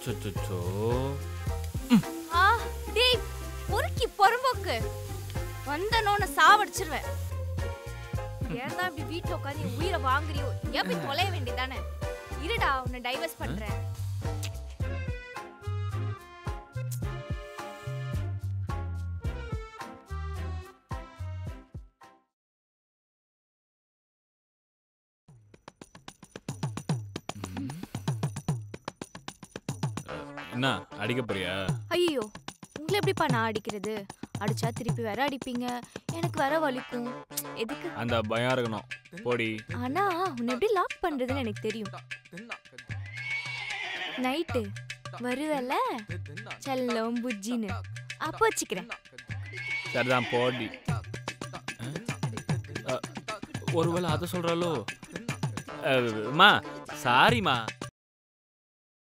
அச்சோ ஆ டேய் பொறுக்கி பொறம்போக்கு வந்தனோன்னு சாவடிச்சிருவேன் ஏன் தான் இப்படி வீட்ல உட்காந்து என் உயிரை வாங்குறியோ ஏன் போய் தொலைய வேண்டியதானே இருடா உன்னை டைவர்ஸ் பண்றேன் என்ன அடிக்க போறியா ஐயோ உங்களை எப்படிப்பா நான் அடிக்கிறது அடிச்சா திருப்பி வேற அடிப்பீங்க எனக்கு வேற வலிக்கும் எதுக்கு அந்த பயம் இருக்கணும் போடி ஆனா உன்னை எப்படி லாக் பண்றதுன்னு எனக்கு தெரியும் நைட்டு வருவல செல்லம் புஜ்ஜின்னு அப்போ வச்சுக்கிறேன் சரிதான் போடி அ, ஒருவேளை அதை சொல்றாளோ அம்மா சாரிம்மா